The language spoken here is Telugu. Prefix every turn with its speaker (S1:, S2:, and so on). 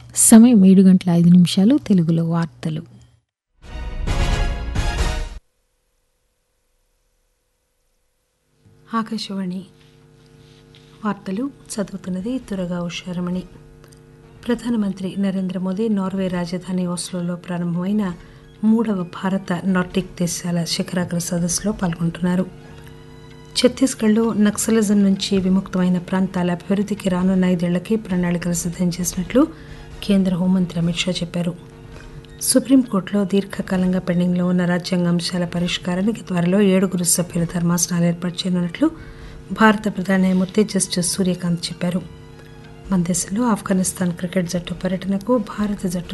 S1: సమయం ఏడు గంటల ఐదు నిమిషాలు తెలుగులో వార్తలు
S2: ఆకాశవాణి వార్తలు చదువుతున్నది తురగా ఉషారమణి ప్రధానమంత్రి నరేంద్ర మోదీ నార్వే రాజధాని ఓస్లోలో ప్రారంభమైన మూడవ భారత నార్డిక్ దేశాల శిఖరాగ్ర సదస్సులో పాల్గొంటున్నారు ఛత్తీస్గఢ్లో నక్సలిజం నుంచి విముక్తమైన ప్రాంతాల అభివృద్ధికి రానున్న ఐదేళ్లకి ప్రణాళికలు సిద్ధం చేసినట్లు కేంద్ర హోంమంత్రి అమిత్ షా చెప్పారు సుప్రీంకోర్టులో దీర్ఘకాలంగా పెండింగ్లో ఉన్న రాజ్యాంగ అంశాల పరిష్కారానికి త్వరలో ఏడుగురు సభ్యుల ధర్మాసనాలు ఏర్పాటు చేయనున్నట్లు భారత ప్రధాన న్యాయమూర్తి జస్టిస్ సూర్యకాంత్ చెప్పారు మన దేశంలో ఆఫ్ఘనిస్తాన్ క్రికెట్ జట్టు పర్యటనకు భారత జట్టు